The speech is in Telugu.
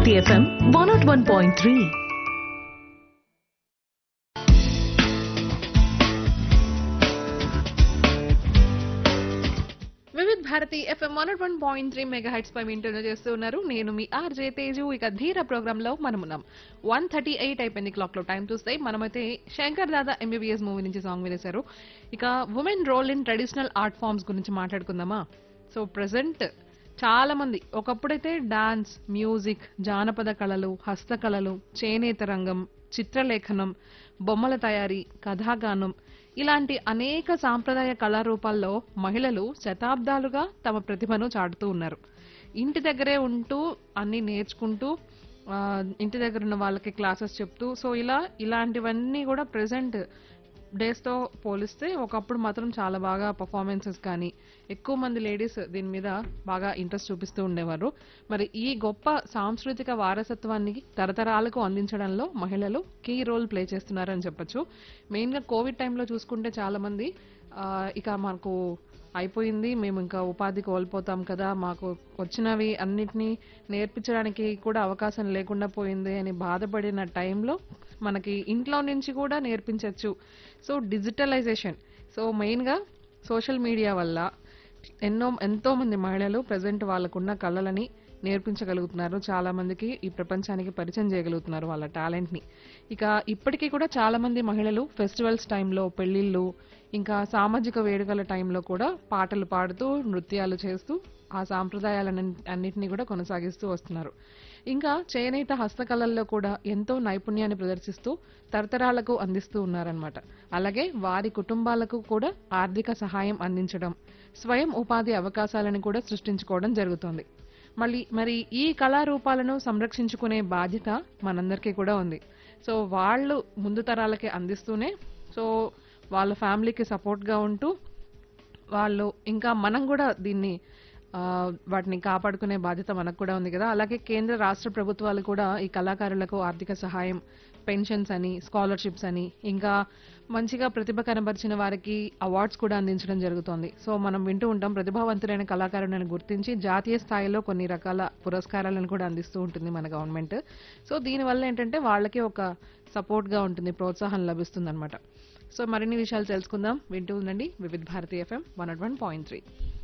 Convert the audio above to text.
Bharati FM one nought one point three Vividh Bharati FM one one point three mega hits పై వింటూనే చేస్తూ ఉన్నారు నేను మీ ఆర్జే తేజు ఇక ధీర ప్రోగ్రామ్ లో మనం ఉన్నాం వన్ థర్టీ ఎయిట్ అయిపోయింది క్లాక్ లో టైం చూస్తే మనమైతే శంకర్ దాదా ఎంబీబీఎస్ మూవీ నుంచి సాంగ్ వినేశారు ఇక women role in traditional art forms గురించి మాట్లాడుకుందామా సో ప్రజెంట్ చాలా మంది ఒకప్పుడైతే డాన్స్ మ్యూజిక్ జానపద కళలు హస్తకళలు చేనేత రంగం చిత్రలేఖనం బొమ్మల తయారీ కథాగానం ఇలాంటి అనేక సాంప్రదాయ కళారూపాల్లో మహిళలు శతాబ్దాలుగా తమ ప్రతిభను చాటుతూ ఉన్నారు ఇంటి దగ్గరే ఉంటూ అన్ని నేర్చుకుంటూ ఆ, ఇంటి దగ్గర ఉన్న వాళ్ళకి క్లాసెస్ చెప్తూ సో ఇలా ఇలాంటివన్నీ కూడా ప్రెసెంట్ డేస్తో పోలిస్తే ఒకప్పుడు మాత్రం చాలా బాగా పర్ఫార్మెన్సెస్ కానీ ఎక్కువ మంది లేడీస్ దీని మీద బాగా ఇంట్రెస్ట్ చూపిస్తూ ఉండేవారు మరి ఈ గొప్ప సాంస్కృతిక వారసత్వాన్ని తరతరాలకు అందించడంలో మహిళలు కీ రోల్ ప్లే చేస్తున్నారని చెప్పొచ్చు మెయిన్గా కోవిడ్ టైంలో చూసుకుంటే చాలా మంది ఆ, ఇక మనకు అయిపోయింది మేము ఇంకా ఉపాధి కోల్పోతాం కదా మాకు వచ్చినవి అన్నిటినీ నేర్పించడానికి కూడా అవకాశం లేకుండా పోయింది అని బాధపడిన టైంలో మనకి ఇంట్లో నుంచి కూడా నేర్పించవచ్చు సో డిజిటలైజేషన్ సో మెయిన్గా సోషల్ మీడియా వల్ల ఎన్నో ఎంతో మంది మహిళలు ప్రజెంట్ వాళ్ళకున్న కళలని నేర్పించగలుగుతున్నారు చాలా మందికి ఈ ప్రపంచానికి పరిచయం చేయగలుగుతున్నారు వాళ్ళ టాలెంట్ ని ఇక ఇప్పటికీ కూడా చాలా మంది మహిళలు ఫెస్టివల్స్ టైంలో పెళ్లిళ్ళు ఇంకా సామాజిక వేడుకల టైంలో కూడా పాటలు పాడుతూ నృత్యాలు చేస్తూ ఆ సాంప్రదాయాలను అన్నిటినీ కూడా కొనసాగిస్తూ వస్తున్నారు ఇంకా చేనేత హస్తకళల్లో కూడా ఎంతో నైపుణ్యాన్ని ప్రదర్శిస్తూ తరతరాలకు అందిస్తూ ఉన్నారనమాట అలాగే వారి కుటుంబాలకు కూడా ఆర్థిక సహాయం అందించడం స్వయం ఉపాధి అవకాశాలను కూడా సృష్టించుకోవడం జరుగుతోంది మళ్ళీ మరి ఈ కళారూపాలను సంరక్షించుకునే బాధ్యత మనందరికీ కూడా ఉంది సో వాళ్ళు ముందు తరాలకి అందిస్తూనే సో వాళ్ళ ఫ్యామిలీకి సపోర్ట్గా ఉంటూ వాళ్ళు ఇంకా మనం కూడా దీన్ని ఆ, వాటిని కాపాడుకునే బాధ్యత మనకు కూడా ఉంది కదా అలాగే కేంద్ర రాష్ట్ర ప్రభుత్వాలు కూడా ఈ కళాకారులకు ఆర్థిక సహాయం పెన్షన్స్ అని స్కాలర్షిప్స్ అని ఇంకా మంచిగా ప్రతిభ కనబరిచిన వారికి అవార్డ్స్ కూడా అందించడం జరుగుతోంది సో మనం వింటూ ఉంటాం ప్రతిభావంతులైన కళాకారులను గుర్తించి జాతీయ స్థాయిలో కొన్ని రకాల పురస్కారాలను కూడా అందిస్తూ ఉంటుంది మన గవర్నమెంట్ సో దీనివల్ల ఏంటంటే వాళ్ళకి ఒక సపోర్ట్గా ఉంటుంది ప్రోత్సాహం లభిస్తుంది అనమాట సో మరిన్ని విషయాలు తెలుసుకుందాం వింటూ ఉండండి Vividh Bharati FM one one point three